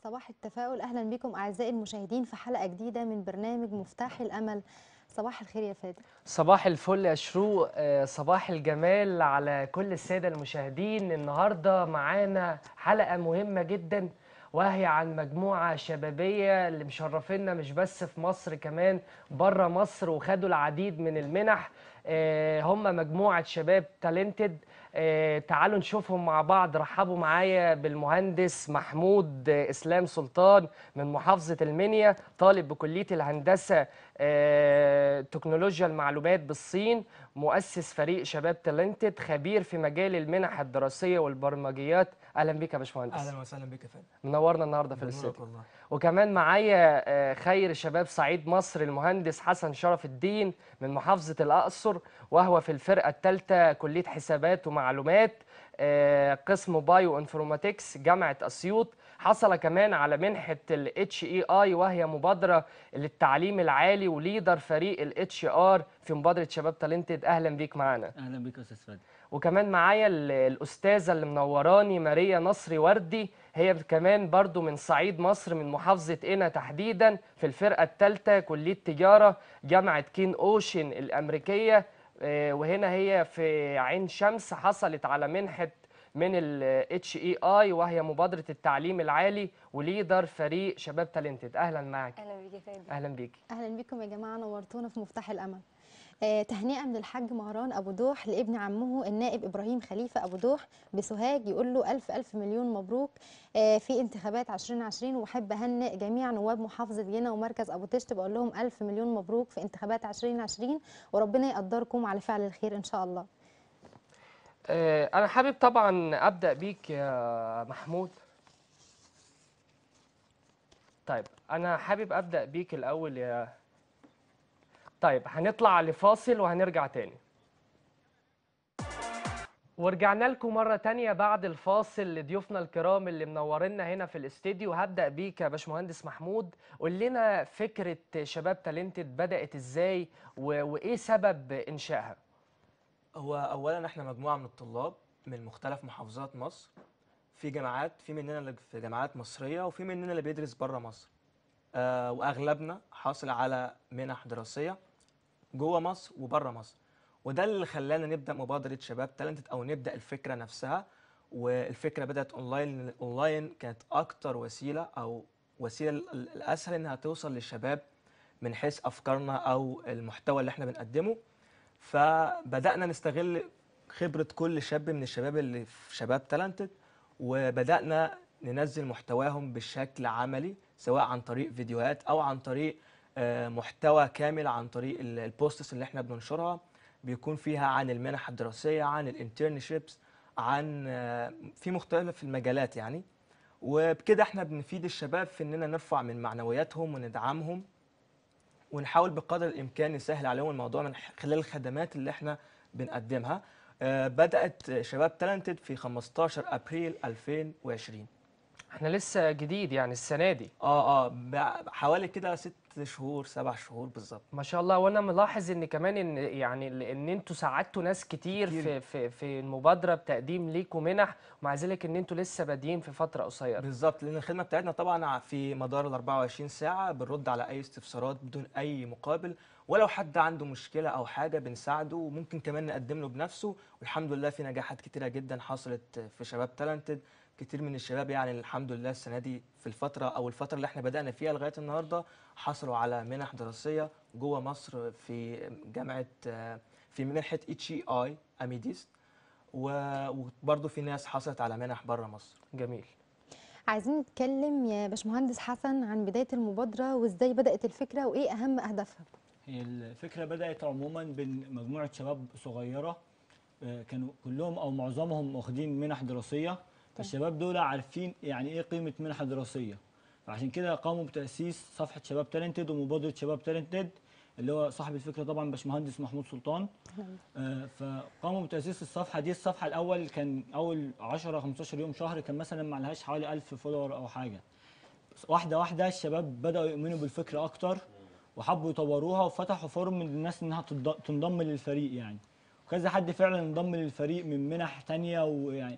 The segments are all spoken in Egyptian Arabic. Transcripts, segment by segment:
صباح التفاؤل اهلا بكم اعزائي المشاهدين في حلقه جديده من برنامج مفتاح الامل صباح الخير يا فادي صباح الفل يا شروق آه، صباح الجمال على كل السادة المشاهدين النهاردة معانا حلقة مهمة جدا وهي عن مجموعة شبابية اللي مشرفينا مش بس في مصر كمان بره مصر وخدوا العديد من المنح آه، هم مجموعة شباب تالنتد تعالوا نشوفهم مع بعض رحبوا معايا بالمهندس محمود آه، إسلام سلطان من محافظة المنيا طالب بكلية الهندسة آه، تكنولوجيا المعلومات بالصين مؤسس فريق شباب تالنتد خبير في مجال المنح الدراسية والبرمجيات أهلا بك يا باشمهندس اهلا وسهلا بك يا فندم منورنا النهارده في بنورك الاستوديو والله وكمان معايا آه، خير شباب صعيد مصر المهندس حسن شرف الدين من محافظة الأقصر وهو في الفرقة الثالثة كلية حسابات ومعلومات آه، قسم بايو انفورماتكس جامعة أسيوط حصل كمان على منحة ال HEI وهي مبادرة للتعليم العالي وليدر فريق ال HR في مبادرة شباب تالنتد أهلا بيك معانا اهلا بك يا استاذ فادي وكمان معايا ال- الأستاذة اللي منوراني ماريا نصري وردي هي كمان برضو من صعيد مصر من محافظة قنا تحديدا في الفرقة الثالثة كلية تجارة جامعة كين أوشن الأمريكية آه، وهنا هي في عين شمس حصلت على منحة من ال HEI وهي مبادرة التعليم العالي وليدر فريق شباب تالنتد أهلا معك اهلا بيك يا فادي أهلا بيك اهلا بكم يا جماعه نورتونا في مفتاح الامل آه تهنئه من الحاج مهران ابو دوح لابن عمه النائب ابراهيم خليفه ابو دوح بسوهاج يقول له الف الف مليون مبروك آه في انتخابات 2020 واحب اهنئ جميع نواب محافظه جنة ومركز ابو تشت بقول لهم الف مليون مبروك في انتخابات 2020 وربنا يقدركم على فعل الخير ان شاء الله آه، أنا حابب طبعا أبدأ بيك يا محمود طيب أنا حابب أبدأ بيك الأول يا طيب هنطلع لفاصل وهنرجع تاني ورجعنا لكم مرة تانية بعد الفاصل لضيوفنا الكرام اللي منورينا هنا في الاستديو هبدأ بيك يا باشمهندس محمود قول لنا فكرة شباب تالنتد بدأت ازاي و... وإيه سبب إنشائها؟ هو اولا احنا مجموعه من الطلاب من مختلف محافظات مصر في جامعات في مننا اللي في جامعات مصريه وفي مننا اللي بيدرس بره مصر آه واغلبنا حاصل على منح دراسيه جوه مصر وبره مصر وده اللي خلانا نبدا مبادره شباب تالنتد او نبدا الفكره نفسها والفكره بدات اونلاين لأن الاونلاين كانت اكتر وسيله او وسيله ال- ال- الاسهل انها توصل للشباب من حيث افكارنا او المحتوى اللي احنا بنقدمه فبدانا نستغل خبره كل شاب من الشباب اللي في شباب تالنتد وبدانا ننزل محتواهم بشكل عملي سواء عن طريق فيديوهات او عن طريق آه، محتوى كامل عن طريق ال- البوستس اللي احنا بننشرها بيكون فيها عن المنح الدراسيه عن الانترنشيبس عن آه، في مختلف المجالات يعني وبكده احنا بنفيد الشباب في اننا نرفع من معنوياتهم وندعمهم ونحاول بقدر الامكان نسهل عليهم الموضوع من ح- خلال الخدمات اللي احنا بنقدمها آه، بدات شباب تالنتد في 15 ابريل 2020 احنا لسه جديد يعني السنة دي اه اه ب- حوالي كده ست شهور سبع شهور بالظبط ما شاء الله وانا ملاحظ ان كمان ان يعني ال- ان انتوا ساعدتوا ناس كتير كتير. في في في المبادره بتقديم ليكوا منح ومع ذلك ان انتوا لسه بادئين في فتره قصيره بالظبط لان الخدمه بتاعتنا طبعا ع- في مدار ال 24 ساعه بنرد على اي استفسارات بدون اي مقابل ولو حد عنده مشكله او حاجه بنساعده وممكن كمان نقدم له بنفسه والحمد لله في نجاحات كتيره جدا حصلت في شباب تالنتد كتير من الشباب يعني الحمد لله السنه دي في الفتره او الفتره اللي احنا بدانا فيها لغايه النهارده حصلوا على منح دراسيه جوه مصر في جامعه آه، في منحه اتش اي اي اميديست وبرضه في ناس حصلت على منح بره مصر جميل عايزين نتكلم يا باشمهندس حسن عن بدايه المبادره وازاي بدات الفكره وايه اهم اهدافها هي الفكره بدات عموما بين مجموعه شباب صغيره آه، كانوا كلهم او معظمهم واخدين منح دراسيه فالشباب دول عارفين يعني ايه قيمه منحه دراسيه فعشان كده قاموا بتاسيس صفحه شباب تالنتد ومبادره شباب تالنتد اللي هو صاحب الفكره طبعا باشمهندس محمود سلطان آه، فقاموا بتاسيس الصفحه دي الصفحه الاول كان اول 10 15 يوم شهر كان مثلا ما لهاش حوالي 1000 فولور او حاجه واحده واحده الشباب بداوا يؤمنوا بالفكره اكتر وحبوا يطوروها وفتحوا فورم للناس انها تض- تنضم للفريق يعني وكذا حد فعلا انضم للفريق من منح تانية ويعني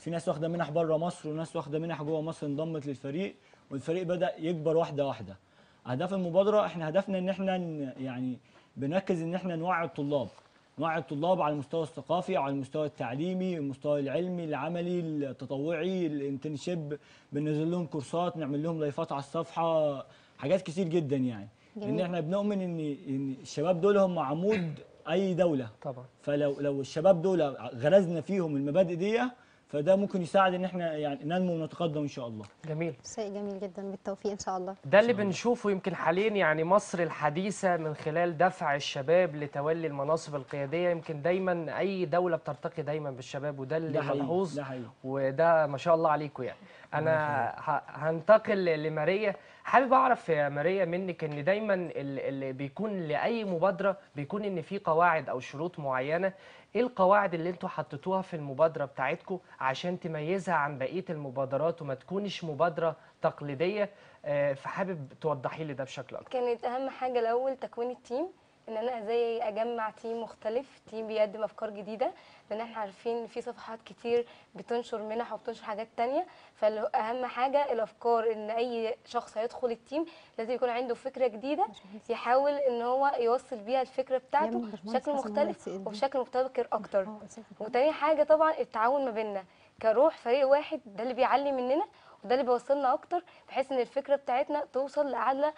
في ناس واخده منح بره مصر وناس واخده منح جوه مصر انضمت للفريق والفريق بدا يكبر واحده واحده اهداف المبادره احنا هدفنا ان احنا ن- يعني بنركز ان احنا نوعي الطلاب نوعي الطلاب على المستوى الثقافي على المستوى التعليمي المستوى العلمي العملي التطوعي الانترنشيب بننزل لهم كورسات نعمل لهم لايفات على الصفحه حاجات كتير جدا يعني ان جميل. احنا بنؤمن ان ان الشباب دول هم عمود اي دوله طبعا فلو لو الشباب دول غرزنا فيهم المبادئ دي فده ممكن يساعد ان احنا يعني ننمو ونتقدم ان شاء الله جميل شيء جميل جدا بالتوفيق ان شاء الله ده اللي بنشوفه يمكن حاليا يعني مصر الحديثة من خلال دفع الشباب لتولي المناصب القيادية يمكن دايما أي دولة بترتقي دايما بالشباب وده اللي ده حقيقي ملحوظ ده حقيقي وده ما شاء الله عليكم يعني انا ه- هنتقل لماريا حابب اعرف يا ماريا منك ان دايما ال- اللي بيكون لاي مبادره بيكون ان في قواعد او شروط معينه ايه القواعد اللي انتوا حطيتوها في المبادره بتاعتكم عشان تميزها عن بقيه المبادرات وما تكونش مبادره تقليديه آه، فحابب توضحي لي ده بشكل اكتر كانت اهم حاجه الاول تكوين التيم ان انا ازاي اجمع تيم مختلف تيم بيقدم افكار جديده لان احنا عارفين إن في صفحات كتير بتنشر منح وبتنشر حاجات تانية فاهم حاجه الافكار ان اي شخص هيدخل التيم لازم يكون عنده فكره جديده يحاول ان هو يوصل بيها الفكره بتاعته يلا باشمهندس بشكل حسن مختلف مهندس إيه ده؟ وبشكل مبتكر اكتر اه أساساً. وتاني حاجة طبعا التعاون ما بيننا كروح فريق واحد ده اللي بيعلي مننا وده اللي بيوصلنا أكتر بحيث إن الفكرة بتاعتنا توصل لأعلى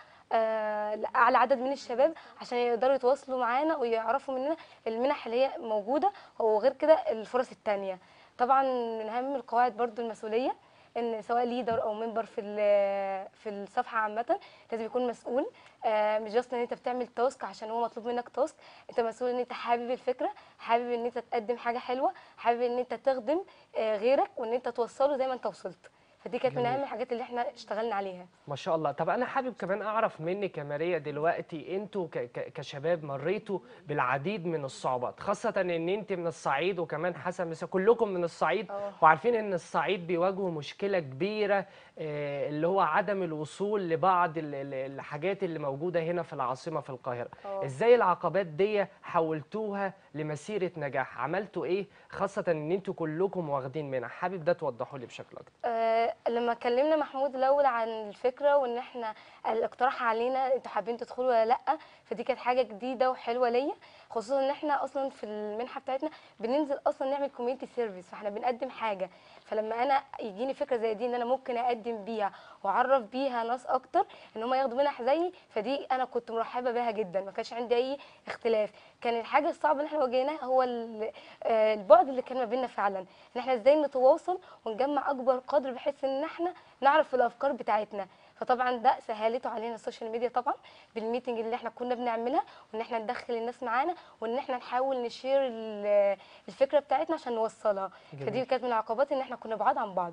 آه لأعلى عدد من الشباب عشان يقدروا يتواصلوا معانا ويعرفوا مننا المنح اللي هي موجودة وغير كده الفرص التانية طبعا من أهم القواعد برضو المسؤولية ان سواء ليدر او ممبر في ال- في الصفحه عامه لازم يكون مسؤول آه، مش جاست ان انت بتعمل تاسك عشان هو مطلوب منك تاسك انت مسؤول ان انت حابب الفكره حابب ان انت تقدم حاجه حلوه حابب ان انت تخدم آه، غيرك وان انت توصله زي ما انت وصلت فدي كانت من جميل. اهم الحاجات اللي احنا اشتغلنا عليها ما شاء الله طب انا حابب كمان اعرف منك يا ماريا دلوقتي انتوا ك- ك- كشباب مريتوا بالعديد من الصعوبات خاصه ان انت من الصعيد وكمان حسن مثلا كلكم من الصعيد اه. وعارفين ان الصعيد بيواجهوا مشكله كبيره آه، اللي هو عدم الوصول لبعض ال- ال- الحاجات اللي موجوده هنا في العاصمه في القاهره اه. ازاي العقبات دي حولتوها لمسيره نجاح عملتوا ايه خاصه ان انتوا كلكم واخدين منها حابب ده توضحوا لي بشكل اكتر آه، لما كلمنا محمود الاول عن الفكره وان احنا الاقتراح علينا انتوا حابين تدخلوا ولا لا فدي كانت حاجه جديده وحلوه ليا خصوصا ان احنا اصلا في المنحه بتاعتنا بننزل اصلا نعمل كوميونتي سيرفيس فاحنا بنقدم حاجه فلما انا يجيني فكره زي دي ان انا ممكن اقدم بيها واعرف بيها ناس اكتر ان هم ياخدوا منح زيي فدي انا كنت مرحبه بيها جدا ما كانش عندي اي اختلاف كان الحاجه الصعبه اللي احنا واجهناها هو ال- آه، البعد اللي كان ما بيننا فعلا ان احنا ازاي نتواصل ونجمع اكبر قدر بحيث ان احنا نعرف الافكار بتاعتنا فطبعا ده سهلته علينا السوشيال ميديا طبعا بالميتنج اللي احنا كنا بنعملها وان احنا ندخل الناس معانا وان احنا نحاول نشير ال- الفكره بتاعتنا عشان نوصلها جميل. فدي كانت من العقبات ان احنا كنا بعاد عن بعض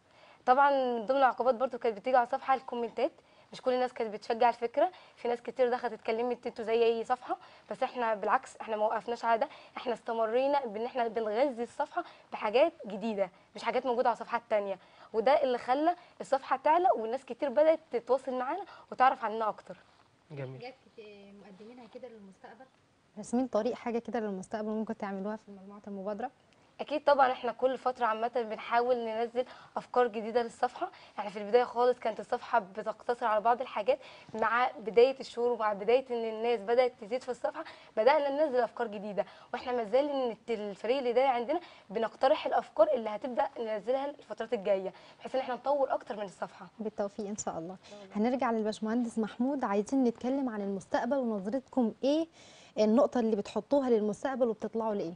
طبعا من ضمن العقبات برضو كانت بتيجي على الصفحه الكومنتات مش كل الناس كانت بتشجع الفكره في ناس كتير دخلت اتكلمت انتوا زي اي صفحه بس احنا بالعكس احنا ما وقفناش على ده احنا استمرينا بان احنا بنغذي الصفحه بحاجات جديده مش حاجات موجوده على صفحات تانية وده اللي خلى الصفحه تعلى والناس كتير بدات تتواصل معانا وتعرف عننا اكتر جميل حاجات مقدمينها كده للمستقبل راسمين طريق حاجه كده للمستقبل ممكن تعملوها في مجموعه المبادره اكيد طبعا احنا كل فتره عامه بنحاول ننزل افكار جديده للصفحه يعني في البدايه خالص كانت الصفحه بتقتصر على بعض الحاجات مع بدايه الشهور ومع بدايه ان الناس بدات تزيد في الصفحه بدانا ننزل افكار جديده واحنا ما زال إن الفريق الاداري عندنا بنقترح الافكار اللي هتبدا ننزلها الفترات الجايه بحيث ان احنا نطور اكتر من الصفحه بالتوفيق ان شاء الله هنرجع للباشمهندس محمود عايزين نتكلم عن المستقبل ونظرتكم ايه النقطه اللي بتحطوها للمستقبل وبتطلعوا لايه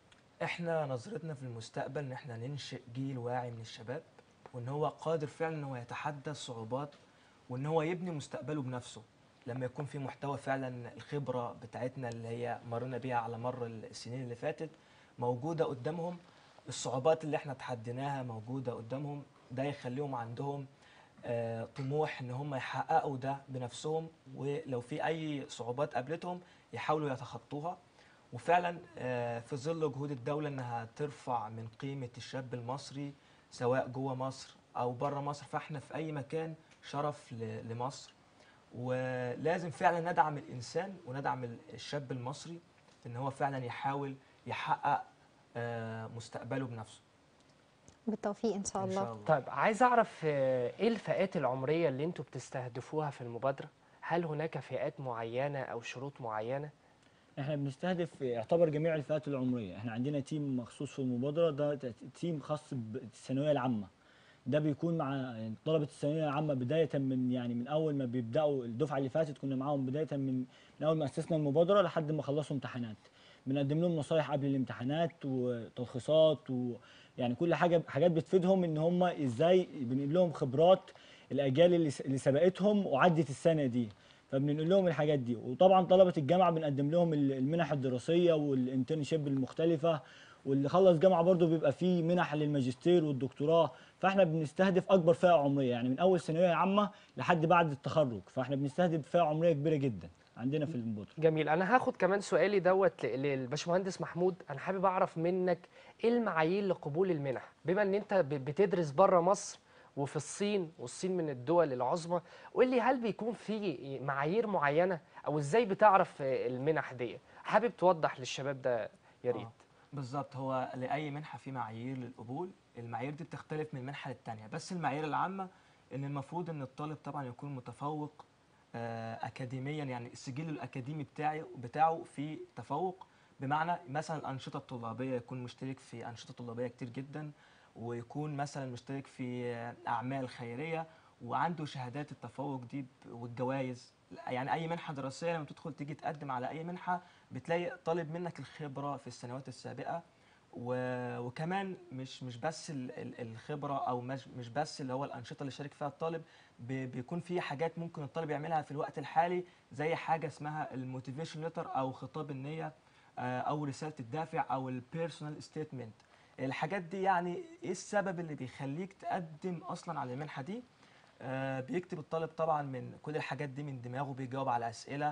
احنا نظرتنا في المستقبل ان احنا ننشئ جيل واعي من الشباب وان هو قادر فعلا ان هو يتحدى الصعوبات وان هو يبني مستقبله بنفسه لما يكون في محتوى فعلا الخبره بتاعتنا اللي هي مرينا بيها على مر السنين اللي فاتت موجوده قدامهم الصعوبات اللي احنا تحديناها موجوده قدامهم ده يخليهم عندهم آه، طموح ان هم يحققوا ده بنفسهم ولو في اي صعوبات قابلتهم يحاولوا يتخطوها وفعلا آه، في ظل جهود الدولة انها ترفع من قيمة الشاب المصري سواء جوه مصر او بره مصر فاحنا في اي مكان شرف ل- لمصر ولازم فعلا ندعم الانسان وندعم ال- الشاب المصري ان هو فعلا يحاول يحقق آه، مستقبله بنفسه بالتوفيق ان شاء ان الله شاء الله طيب عايز اعرف آه، ايه الفئات العمريه اللي انتوا بتستهدفوها في المبادره هل هناك فئات معينه او شروط معينه احنا بنستهدف يعتبر جميع الفئات العمريه احنا عندنا تيم مخصوص في المبادره ده ت- تيم خاص بالثانويه العامه ده بيكون مع طلبه الثانويه العامه بدايه من يعني من اول ما بيبداوا الدفعه اللي فاتت كنا معاهم بدايه من من اول ما اسسنا المبادره لحد ما خلصوا امتحانات بنقدم لهم نصايح قبل الامتحانات وتلخيصات ويعني كل حاجه حاجات بتفيدهم ان هم ازاي بنقول لهم خبرات الاجيال اللي س- اللي سبقتهم وعدت السنه دي فبننقل لهم الحاجات دي وطبعا طلبه الجامعه بنقدم لهم ال- المنح الدراسيه والانترنشيب المختلفه واللي خلص جامعه برضه بيبقى فيه منح للماجستير والدكتوراه فاحنا بنستهدف اكبر فئه عمريه يعني من اول ثانويه عامه لحد بعد التخرج فاحنا بنستهدف فئه عمريه كبيره جدا عندنا في المبادره جميل انا هاخد كمان سؤالي دوت ل- للباشمهندس محمود انا حابب اعرف منك ايه المعايير لقبول المنح بما ان انت ب- بتدرس بره مصر وفي الصين والصين من الدول العظمى قول لي هل بيكون في معايير معينه او ازاي بتعرف آه، المنح دي حابب توضح للشباب ده يا ريت آه. بالظبط هو لأي منحة في معايير للقبول المعايير دي بتختلف من منحة للتانية بس المعايير العامة إن المفروض إن الطالب طبعا يكون متفوق آه، أكاديميا يعني السجل الأكاديمي بتاعي بتاعه في تفوق بمعنى مثلا الأنشطة الطلابية يكون مشترك في أنشطة طلابية كتير جدا ويكون مثلا مشترك في آه، أعمال خيرية وعنده شهادات التفوق دي ب- والجوائز يعني أي منحة دراسية لما تدخل تيجي تقدم على أي منحة بتلاقي طالب منك الخبرة في السنوات السابقة و- وكمان مش مش بس ال- ال- الخبرة أو مش مش بس اللي هو الأنشطة اللي شارك فيها الطالب ب- بيكون في حاجات ممكن الطالب يعملها في الوقت الحالي زي حاجة اسمها الموتيفيشن ليتر أو خطاب النية آه، أو رسالة الدافع أو البيرسونال ستيتمنت الحاجات دي يعني إيه السبب اللي بيخليك تقدم أصلا على المنحة دي آه، بيكتب الطالب طبعا من كل الحاجات دي من دماغه بيجاوب على اسئله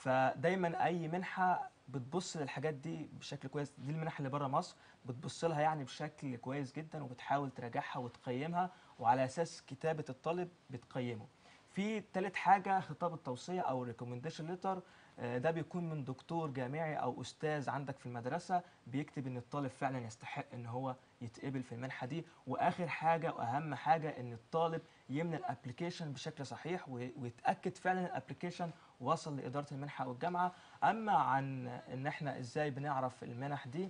فدايما اي منحه بتبص للحاجات دي بشكل كويس دي المنح اللي بره مصر بتبص لها يعني بشكل كويس جدا وبتحاول تراجعها وتقيمها وعلى اساس كتابه الطالب بتقيمه في تالت حاجه خطاب التوصيه او ريكومنديشن ليتر ده بيكون من دكتور جامعي او استاذ عندك في المدرسه بيكتب ان الطالب فعلا يستحق ان هو يتقبل في المنحه دي واخر حاجه واهم حاجه ان الطالب يملى الابلكيشن بشكل صحيح و- ويتاكد فعلا الابلكيشن وصل لاداره المنحه او الجامعه اما عن ان احنا ازاي بنعرف المنح دي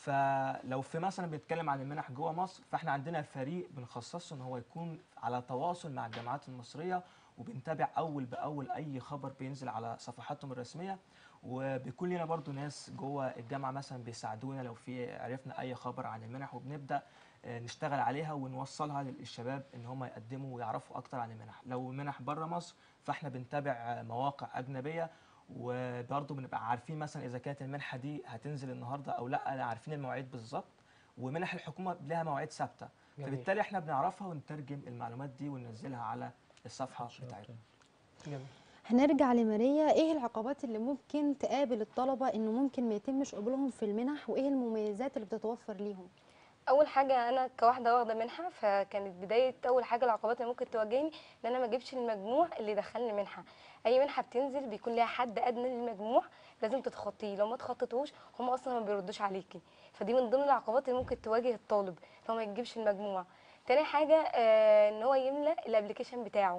فلو في مثلا بنتكلم عن المنح جوه مصر فاحنا عندنا فريق بنخصصه ان هو يكون على تواصل مع الجامعات المصريه وبنتابع اول باول اي خبر بينزل على صفحاتهم الرسميه وبيكون لنا برضو ناس جوه الجامعه مثلا بيساعدونا لو في عرفنا اي خبر عن المنح وبنبدا آه، نشتغل عليها ونوصلها للشباب ان هم يقدموا ويعرفوا اكتر عن المنح لو منح بره مصر فاحنا بنتابع آه، مواقع اجنبيه وبرضه بنبقى عارفين مثلا اذا كانت المنحه دي هتنزل النهارده او لا عارفين المواعيد بالظبط ومنح الحكومه لها مواعيد ثابته جميل. فبالتالي احنا بنعرفها ونترجم المعلومات دي وننزلها على الصفحه بتاعتنا جميل. هنرجع لماريا ايه العقبات اللي ممكن تقابل الطلبه انه ممكن ما يتمش قبولهم في المنح وايه المميزات اللي بتتوفر ليهم اول حاجه انا كواحده واخده منحه فكانت بدايه اول حاجه العقبات اللي ممكن تواجهني ان انا ما اجيبش المجموع اللي يدخلني منحه اي منحه بتنزل بيكون لها حد ادنى للمجموع لازم تتخطيه لو ما تخطيتوش هم اصلا ما بيردوش عليكي فدي من ضمن العقبات اللي ممكن تواجه الطالب لو ما يجيبش المجموع تاني حاجه آه ان هو يملى الابلكيشن بتاعه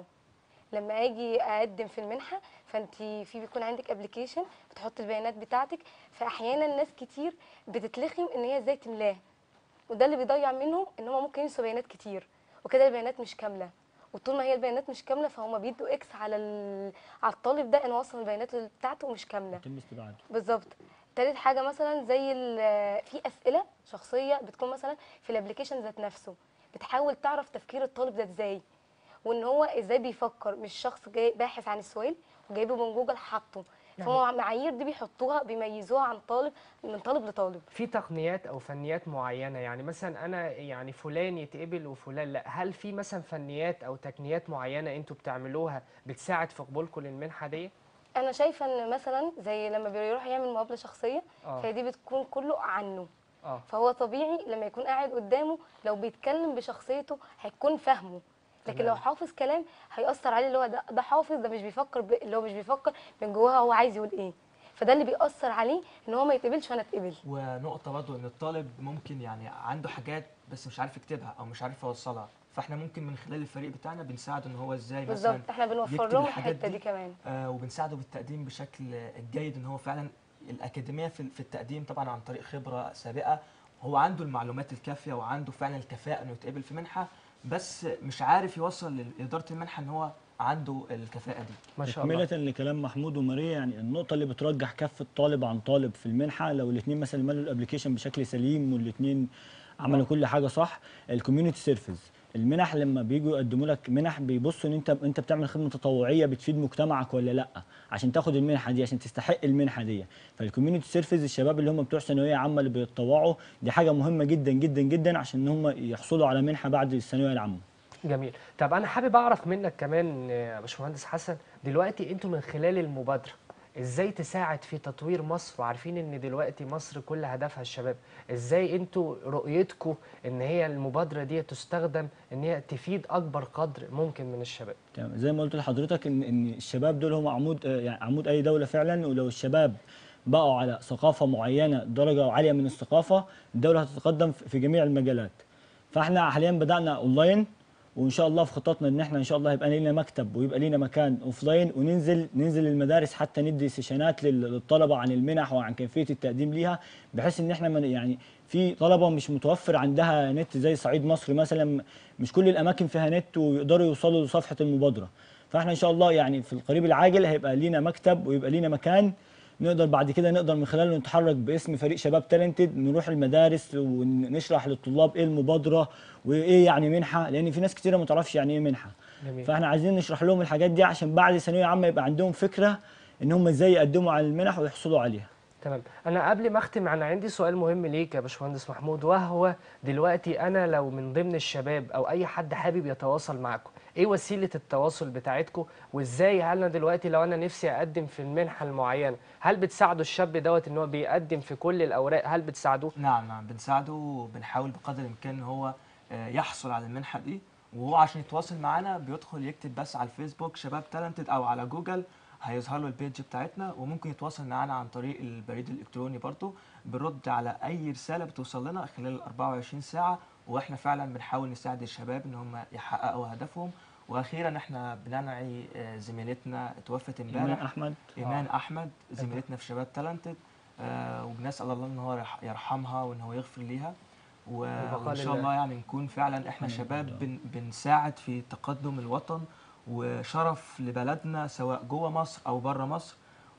لما اجي اقدم في المنحه فانت في بيكون عندك ابلكيشن بتحط البيانات بتاعتك فاحيانا ناس كتير بتتلخم ان هي ازاي تملاه وده اللي بيضيع منهم ان هم ممكن ينسوا بيانات كتير وكده البيانات مش كامله وطول ما هي البيانات مش كامله فهم بيدوا اكس على ال... على الطالب ده ان هو اصلا البيانات بتاعته مش كامله يتم استبعاده بالظبط تالت حاجه مثلا زي ال- في اسئله شخصيه بتكون مثلا في الابلكيشن ذات نفسه بتحاول تعرف تفكير الطالب ده ازاي وان هو ازاي بيفكر مش شخص جاي باحث عن السؤال وجايبه من جوجل حاطه فهم معايير دي بيحطوها بيميزوها عن طالب من طالب لطالب في تقنيات او فنيات معينه يعني مثلا انا يعني فلان يتقبل وفلان لا هل في مثلا فنيات او تقنيات معينه انتوا بتعملوها بتساعد في قبولكم للمنحه دي انا شايفه ان مثلا زي لما بيروح يعمل مقابله شخصيه اه فهي دي بتكون كله عنه اه فهو طبيعي لما يكون قاعد قدامه لو بيتكلم بشخصيته هيكون فاهمه لكن تمام. لو حافظ كلام هيأثر عليه اللي هو ده, ده حافظ ده مش بيفكر ب... اللي هو مش بيفكر من جواه هو عايز يقول ايه فده اللي بيأثر عليه ان هو ما يتقبلش وانا اتقبل ونقطة برضو إن الطالب ممكن يعني عنده حاجات بس مش عارف يكتبها أو مش عارف يوصلها فاحنا ممكن من خلال الفريق بتاعنا بنساعده إن هو إزاي مثلا بالظبط احنا بنوفر يكتب لهم الحاجات الحته دي. دي كمان آه وبنساعده بالتقديم بشكل جيد إن هو فعلا الأكاديمية في في التقديم طبعا عن طريق خبرة سابقة هو عنده المعلومات الكافية وعنده فعلا الكفاءة إنه يتقبل في منحة بس مش عارف يوصل لإدارة المنحة إن هو عنده الكفاءة دي ما شاء الله تكملة لكلام محمود وماريا يعني النقطة اللي بترجح كفة طالب عن طالب في المنحة لو الاثنين مثلا ملوا الابلكيشن بشكل سليم والاثنين عملوا كل حاجة صح الكوميونتي سيرفيس المنح لما بيجوا يقدموا لك منح بيبصوا ان انت انت بتعمل خدمه تطوعيه بتفيد مجتمعك ولا لا عشان تاخد المنحه دي عشان تستحق المنحه دي فالكوميونتي سيرفيس الشباب اللي هم بتوع ثانويه عامه اللي بيتطوعوا دي حاجه مهمه جدا جدا جدا عشان ان هم يحصلوا على منحه بعد الثانويه العامه جميل طب انا حابب اعرف منك كمان يا باشمهندس حسن دلوقتي انتوا من خلال المبادره ازاي تساعد في تطوير مصر وعارفين ان دلوقتي مصر كل هدفها الشباب ازاي انتوا رؤيتكم ان هي المبادره دي تستخدم ان هي تفيد اكبر قدر ممكن من الشباب تمام زي ما قلت لحضرتك ان ان الشباب دول هم عمود آه، يعني عمود اي دوله فعلا ولو الشباب بقوا على ثقافه معينه درجه عاليه من الثقافه الدوله هتتقدم في في جميع المجالات فاحنا حاليا بدانا اونلاين وان شاء الله في خططنا ان احنا ان شاء الله يبقى لنا مكتب ويبقى لنا مكان اوفلاين وننزل ننزل المدارس حتى ندي سيشنات لل- للطلبه عن المنح وعن كيفيه التقديم ليها بحيث ان احنا من يعني في طلبه مش متوفر عندها نت زي صعيد مصر مثلا مش كل الاماكن فيها نت ويقدروا يوصلوا لصفحه المبادره فاحنا ان شاء الله يعني في القريب العاجل هيبقى لينا مكتب ويبقى لينا مكان نقدر بعد كده نقدر من خلاله نتحرك باسم فريق شباب تالنتد نروح المدارس ونشرح للطلاب ايه المبادره وايه يعني منحه لان في ناس كتيره ما تعرفش يعني ايه منحه جميل فاحنا عايزين نشرح لهم الحاجات دي عشان بعد ثانويه عامه يبقى عندهم فكره ان هم ازاي يقدموا على المنح ويحصلوا عليها تمام انا قبل ما اختم انا عندي سؤال مهم ليك يا باشمهندس محمود وهو دلوقتي انا لو من ضمن الشباب او اي حد حابب يتواصل معكم ايه وسيله التواصل بتاعتكم وازاي هل انا دلوقتي لو انا نفسي اقدم في المنحه المعينه هل بتساعدوا الشاب دوت ان هو بيقدم في كل الاوراق هل بتساعدوه نعم نعم بنساعده وبنحاول بقدر الامكان ان هو آه، يحصل على المنحه دي وهو عشان يتواصل معانا بيدخل يكتب بس على الفيسبوك شباب تالنتد او على جوجل هيظهر له البيج بتاعتنا وممكن يتواصل معانا عن طريق البريد الالكتروني برضه بنرد على اي رساله بتوصل لنا خلال ال 24 ساعه واحنا فعلا بنحاول نساعد الشباب ان هم يحققوا هدفهم واخيرا احنا بننعي آه، زميلتنا اتوفت ايمان امبارح احمد ايمان احمد زميلتنا في شباب تالنتد آه وبنسال الله ان هو يرح- يرحمها وان هو يغفر ليها و- وبقاء وان شاء لله. الله يعني نكون فعلا احنا شباب بن بنساعد في تقدم الوطن وشرف لبلدنا سواء جوه مصر او بره مصر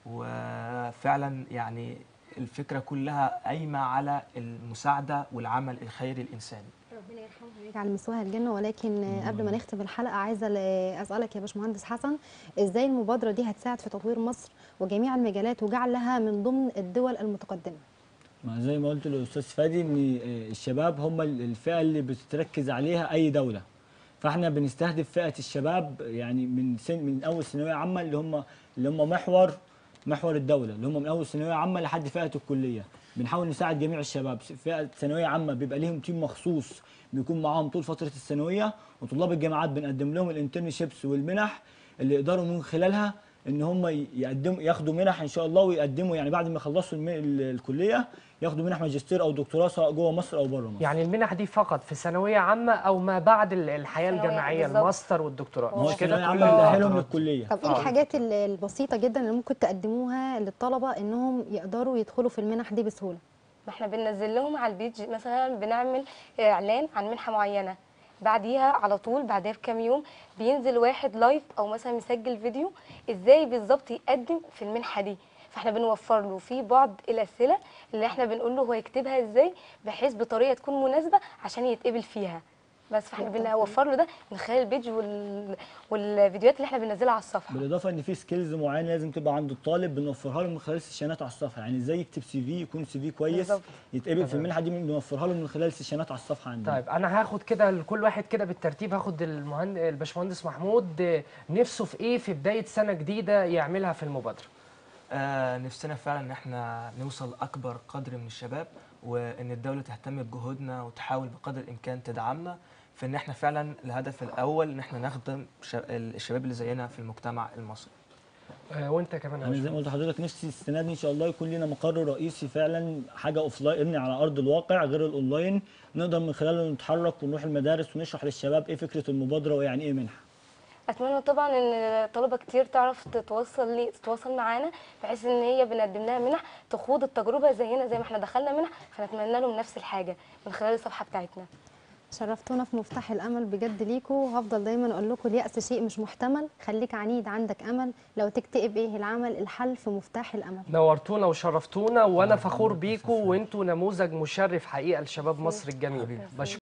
وفعلا يعني الفكره كلها قايمه على المساعده والعمل الخيري الانساني ربنا يرحمه ويجعل مثواها الجنه ولكن آه، قبل ما نختم الحلقه عايزه ل- اسالك يا باشمهندس حسن ازاي المبادره دي هتساعد في تطوير مصر وجميع المجالات وجعلها من ضمن الدول المتقدمه ما زي ما قلت للاستاذ فادي ان الشباب هم الفئه اللي بتتركز عليها اي دوله فاحنا بنستهدف فئه الشباب يعني من سن من اول ثانويه عامه اللي هم اللي هم محور محور الدوله اللي هم من اول ثانويه عامه لحد فئه الكليه بنحاول نساعد جميع الشباب فئه ثانويه عامه بيبقى ليهم تيم مخصوص بيكون معاهم طول فتره الثانويه وطلاب الجامعات بنقدم لهم الانترنشيبس والمنح اللي يقدروا من خلالها ان هم يقدموا ياخدوا منح ان شاء الله ويقدموا يعني بعد ما يخلصوا الم- ال- الكليه ياخدوا منح ماجستير او دكتوراه سواء جوه مصر او بره مصر يعني المنح دي فقط في ثانويه عامه او ما بعد ال- الحياه ثانوية، الجامعيه بالظبط. الماستر والدكتوراه ما هو مش كده الثانويه كل عامه بتاهلهم الفترات. للكليه طب ايه آه. الحاجات ال- البسيطه جدا اللي ممكن تقدموها للطلبه انهم يقدروا يدخلوا في المنح دي بسهوله ما احنا بننزل لهم على البيج مثلا بنعمل اعلان عن منحه معينه بعديها على طول بعدها بكام يوم بينزل واحد لايف او مثلا مسجل فيديو ازاي بالظبط يقدم في المنحه دي فاحنا بنوفر له في بعض الاسئله اللي احنا بنقول له هو يكتبها ازاي بحيث بطريقه تكون مناسبه عشان يتقبل فيها بس فاحنا بنوفر له ده من خلال البيج وال... والفيديوهات اللي احنا بننزلها على الصفحه بالاضافه ان في سكيلز معينه لازم تبقى عند الطالب بنوفرها له من خلال سيشنات على الصفحه يعني ازاي يكتب سي في يكون سي في كويس بالظبط. يتقبل في المنحه دي بنوفرها له من خلال سيشنات على الصفحه عندنا طيب انا هاخد كده لكل واحد كده بالترتيب هاخد المهند... الباشمهندس محمود آه، نفسه في ايه في بدايه سنه جديده يعملها في المبادره آه نفسنا فعلا ان احنا نوصل اكبر قدر من الشباب وان الدوله تهتم بجهودنا وتحاول بقدر الامكان تدعمنا في ان احنا فعلا الهدف الاول ان احنا نخدم شا- الشباب اللي زينا في المجتمع المصري آه، وانت كمان يا انا زي مشروع. ما قلت لحضرتك نفسي السنه دي ان شاء الله يكون لنا مقر رئيسي فعلا حاجه اوف لاين على ارض الواقع غير الاونلاين نقدر من خلاله نتحرك ونروح المدارس ونشرح للشباب ايه فكره المبادره ويعني ايه منحه اتمنى طبعا ان طلبه كتير تعرف تتواصل لي تتواصل معانا بحيث ان هي بنقدم لها منح تخوض التجربه زينا زي ما احنا دخلنا منح فنتمنى لهم نفس الحاجه من خلال الصفحه بتاعتنا شرفتونا في مفتاح الامل بجد ليكوا وهفضل دايما اقول لكم اليأس شيء مش محتمل خليك عنيد عندك امل لو تكتئب ايه العمل الحل في مفتاح الامل نورتونا وشرفتونا وانا فخور بيكم وانتوا نموذج مشرف حقيقه لشباب مصر الجميل بشكرك